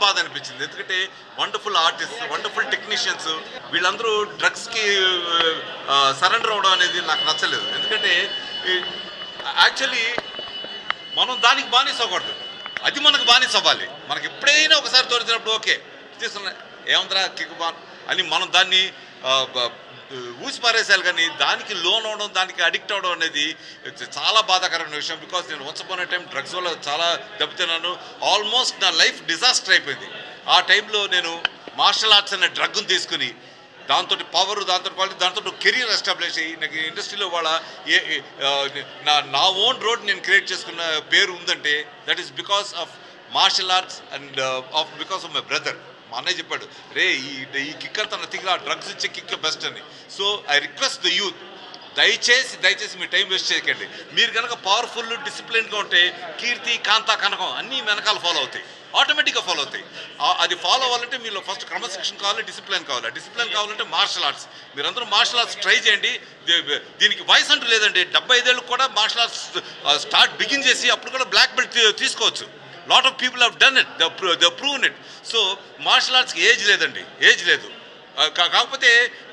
బాధ అనిపించింది ఎందుకంటే వండర్ఫుల్ ఆర్టిస్ట్ వండర్ఫుల్ టెక్నీషియన్స్ వీళ్ళందరూ డ్రగ్స్కి సరెండర్ అవడం అనేది నాకు నచ్చలేదు ఎందుకంటే యాక్చువల్లీ మనం దానికి బానిస అవ్వకూడదు అది మనకు బానిస అవ్వాలి మనకి ఎప్పుడైనా ఒకసారి తోచినప్పుడు ఓకే తీసుకున్నా ఏమంతరా కిక్ బాన్ అని మనం దాన్ని ఆ, బ- ఊసి పారేసాలి కానీ దానికి లోన్ అవడం దానికి అడిక్ట్ అవడం అనేది చాలా బాధాకరమైన విషయం బికాస్ నేను వన్స్ అపాన్ టైం డ్రగ్స్ వల్ల చాలా దెబ్బతిన్నాను ఆల్మోస్ట్ నా లైఫ్ డిజాస్టర్ అయిపోయింది ఆ టైంలో నేను మార్షల్ ఆర్ట్స్ అనే డ్రగ్ను తీసుకుని దాంతో పవర్ దాంతో క్వాలిటీ దాంతో కెరీర్ ఎస్టాబ్లిష్ అయ్యి నాకు ఇండస్ట్రీలో వాళ్ళ ఏ ఏ- ఆ, నా నా ఓన్ రోడ్ నేను క్రియేట్ చేసుకున్న పేరు ఉందంటే that is because of martial arts and of because of my brother మా అన్నయ్య చెప్పాడు రే ఈ ఈ కిక్ అంతా నథింగ్ ఆ డ్రగ్స్ ఇచ్చే కిక్ బెస్ట్ అని so I request the youth దయచేసి దయచేసి మీ టైం వేస్ట్ చేయకండి మీరు కనుక పవర్ఫుల్ డిసిప్లిన్గా ఉంటే కీర్తి కాంత కనకం అన్నీ వెనకాల ఫాలో అవుతాయి ఆటోమేటిక్గా ఫాలో అవుతాయి ఆ- అది ఫాలో అవ్వాలంటే మీలో ఫస్ట్ క్రమశిక్షణ కావాలి డిసిప్లిన్ కావాలి డిసిప్లిన్ కావాలంటే మార్షల్ ఆర్ట్స్ మీరందరూ మార్షల్ ఆర్ట్స్ ట్రై చేయండి దీ- దీనికి వయసు అంటూ లేదండి డెబ్బై ఐదేళ్ళకి కూడా మార్షల్ ఆర్ట్స్ స్టార్ట్ బిగిన్ చేసి అప్పుడు కూడా బ్లాక్ బెల్ట్ తీసుకోవచ్చు lot of people have done it the prove it so martial ఆర్ట్స్కి ఏజ్ లేదండి ఏజ్ లేదు ఆ, కా- కాకపోతే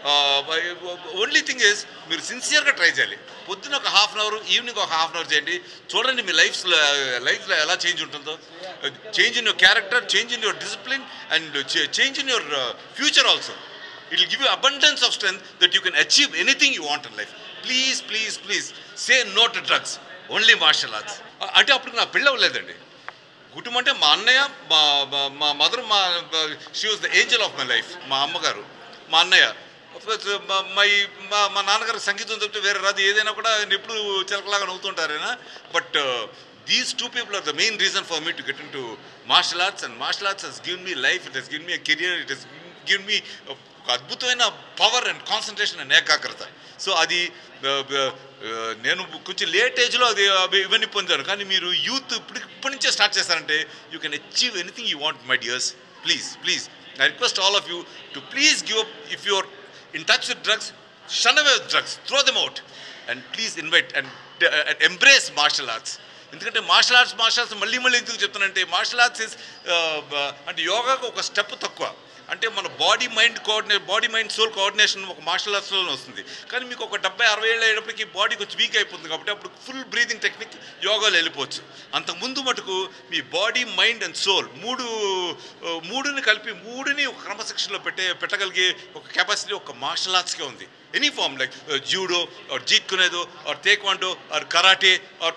ఓన్లీ థింగ్ ఇస్ మీరు సిన్సియర్గా ట్రై చేయాలి పొద్దున ఒక హాఫ్ అన్ అవర్ ఈవినింగ్ ఒక హాఫ్ అన్ అవర్ చేయండి చూడండి మీ లైఫ్ లైఫ్లో ఎలా చేంజ్ ఉంటుందో change in your character change in your discipline and change in your future also it will give you abundance of strength that you can achieve anything you want in life please please please say no to drugs only martial arts అంటే అప్పుడు నాకు పెళ్ళి అవ్వలేదండి కుటుంబం అంటే మా అన్నయ్య మా మా- మా మదర్ మా she was the angel of my life మా అమ్మగారు మా అన్నయ్య Of course, మా- మా ఈ- మా మా నాన్నగారు సంగీతం చెప్తే వేరే రాదు ఏదైనా కూడా ఆయన ఎప్పుడు చిలకలాగా నవ్వుతుంటారైనా but these two people are the main reason for me to get into martial arts and martial arts has give me life it has give me career it has give me ఒక అద్భుతమైన power and concentration and ఏకాగ్రత so అది ఆ, ఆ, ఆ, నేను కొంచెం late ఏజ్లో అది అవి ఇవన్నీ పొందాను కానీ మీరు యూత్ ఇప్పుడు ఇప్పటి నుంచే స్టార్ట్ చేస్తారంటే you can achieve anything you want my dears please please I request all of you to please give up if your in touch with drugs shun away with drugs throw them out and please invite and embrace martial arts ఎందుకంటే martial arts martial arts మళ్ళీ మళ్ళీ ఎందుకు చెప్తానంటే martial arts is అంటే యోగాకు ఒక step తక్కువ అంటే మన బాడీ మైండ్ కోఆర్డినే బాడీ మైండ్ సోల్ కోఆర్డినేషన్ ఒక మార్షల్ ఆర్ట్స్లోనే వస్తుంది కానీ మీకు ఒక డెబ్బై అరవై ఏళ్ళు అయ్యేటప్పటికి బాడీ కొంచెం వీక్ అయిపోతుంది కాబట్టి అప్పుడు ఫుల్ బ్రీతింగ్ టెక్నిక్ యోగాలో వెళ్ళిపోవచ్చు అంతకు ముందు మటుకు మీ బాడీ మైండ్ అండ్ సోల్ మూడు ఆ, మూడుని కలిపి మూడుని ఒక క్రమశిక్షణలో పెట్టే పెట్టగలిగే ఒక కెపాసిటీ ఒక మార్షల్ ఆర్ట్స్కే ఉంది any form like judo or jeet kune do or taekwondo or karate or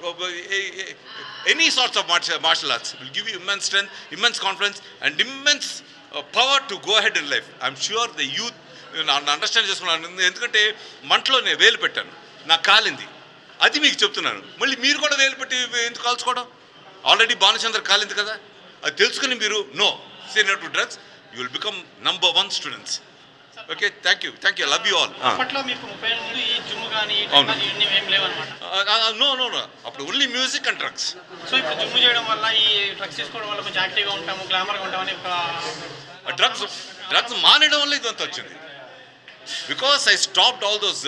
any sorts of martial martial arts will give you immense strength immense confidence and immense power to go head in life I'm sure the youth నన్ను understand చేసుకున్నాను ఎందుకంటే మంటలో నేను వేలు పెట్టాను నాకు కాలింది అది మీకు చెప్తున్నాను మళ్ళీ మీరు కూడా వేలు పెట్టి ఎందుకు కాల్చుకోవడం ఆల్రెడీ భానుచంద్ర కాలింది కదా అది తెలుసుకుని మీరు no say no to drugs you will become number one students okay thank you thank you love you all అప్పట్లో మీకు ముప్పై ఏళ్ళ ముందు ఈ జిమ్ కానీ ఈ అవును. కానీ ఇవన్నీ ఏం లేవన్నమాట నో నో నో అప్పుడు only music and drugs so ఇప్పుడు జిమ్ చేయడం వల్ల ఈ డ్రగ్స్ తీసుకోవడం వల్ల కొంచెం యాక్టివ్గా ఉంటాము గ్లామర్గా ఉంటామని ఒక డ్రగ్స్ డ్రగ్స్ మానేయడం వల్ల ఇదంతా వచ్చింది because I stopped all those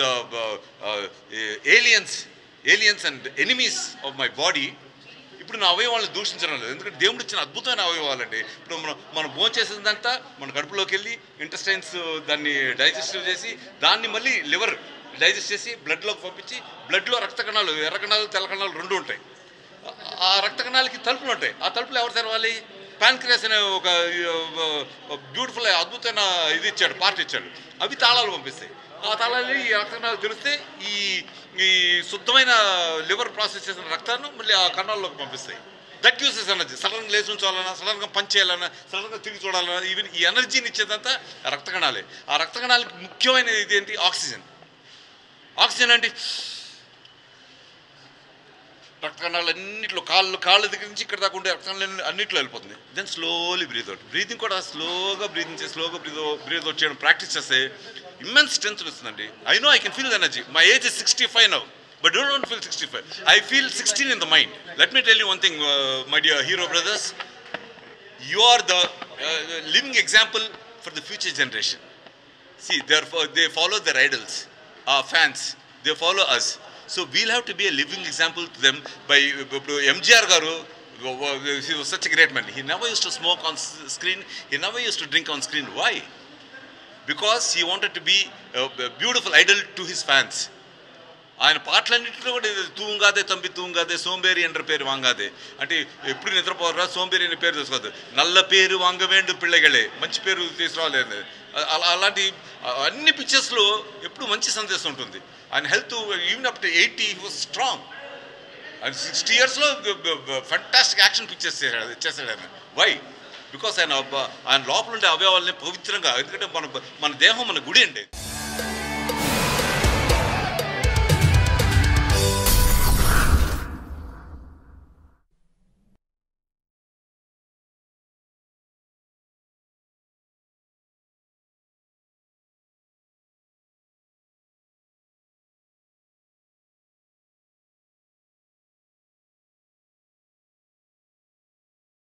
aliens aliens and enemies of my body ఇప్పుడు నా అవయవాలను దూషించడం లేదు ఎందుకంటే దేవుడు ఇచ్చిన అద్భుతమైన అవయవాలండి ఇప్పుడు మనం మనం భోజనం చేసిందంతా మన కడుపులోకి వెళ్ళి ఇంటెస్టైన్స్ దాన్ని డైజెస్ట్ చేసి దాన్ని మళ్ళీ లివర్ డైజెస్ట్ చేసి బ్లడ్లోకి పంపించి బ్లడ్లో రక్త కణాలు ఎర్ర కణాలు తెల్ల కణాలు రెండు ఉంటాయి ఆ రక్త కణాలకి తలుపులు ఉంటాయి ఆ తలుపులు ఎవరు తెరవాలి ప్యాన్క్రియాస్ అనే ఒక బ్యూటిఫుల్ అద్భుతమైన ఇది ఇచ్చాడు పార్ట్ ఇచ్చాడు అవి తాళాలు పంపిస్తాయి ఆ తాళాలు ఈ రక్త కణాలు తెలిస్తే ఈ ఈ శుద్ధమైన లివర్ ప్రాసెస్ చేసిన రక్తాన్ని మళ్ళీ ఆ కణాల్లోకి పంపిస్తాయి దట్ యూసెస్ ఎనర్జీ సడన్గా లేచి ఉంచాలన్నా సడన్గా పంచ్ చేయాలన్నా సడన్గా తిరిగి చూడాలన్నా ఈవెన్ ఈ ఎనర్జీని ఇచ్చేదంతా ఆ రక్త కణాలే ఆ రక్త కణాలకి ముఖ్యమైన ఇది ఏంటి ఆక్సిజన్ ఆక్సిజన్ అంటే రక్త కణాలు అన్నింటిలో కాళ్ళు కాళ్ళ దగ్గర నుంచి ఇక్కడ దాకా ఉండే రక్త కణాలు అన్నింటిలో వెళ్ళిపోతుంది then slowly breathe out breathing కూడా స్లోగా బ్రీతింగ్ చేసి స్లోగా బ్రీత్ బ్రీత్ అవుట్ చేయడం ప్రాక్టీస్ చేస్తే ఇమ్మెన్స్ స్ట్రెంత్ వస్తుందండి I know I can feel energy my age is sixty five now but don't don't feel sixty five I feel sixteen in the mind let me tell you one thing my dear hero brothers you are the uh, living example for the future generation. See, therefore, they follow their idols, our fans, they follow us. So we'll have to be a living example to them by ఇప్పుడు ఎంజిఆర్ గారు he was such a great man. He never used to smoke on s- screen. He never used to drink on screen. Why? Because he wanted to be a, a beautiful idol to his fans. ఆయన పాటలన్నింటిలో కూడా ఇది తూంగాదే తంబి తూంగాదే సోంబేరి ఎன்ற పేరు వాంగాదే అంటే ఎప్పుడు నిద్రపోరా సోంబేరి అనే పేరు తీసుకోవద్దు నల్ల పేరు వాంగవేండు పిల్లగలే మంచి పేరు తీసుకురాలేదు అలా అలాంటి అన్ని పిక్చర్స్లో ఎప్పుడు మంచి సందేశం ఉంటుంది ఆయన health even up to eighty was strong ఆయన సిక్స్టీ ఇయర్స్లో ఫంటాస్టిక్ యాక్షన్ పిక్చర్స్ చేశాడు చేశాడు ఆయన వై బికాస్ ఆయన ఆయన లోపల ఉండే అవయవాల్ని పవిత్రంగా ఎందుకంటే మన మన దేహం మన గుడి అండి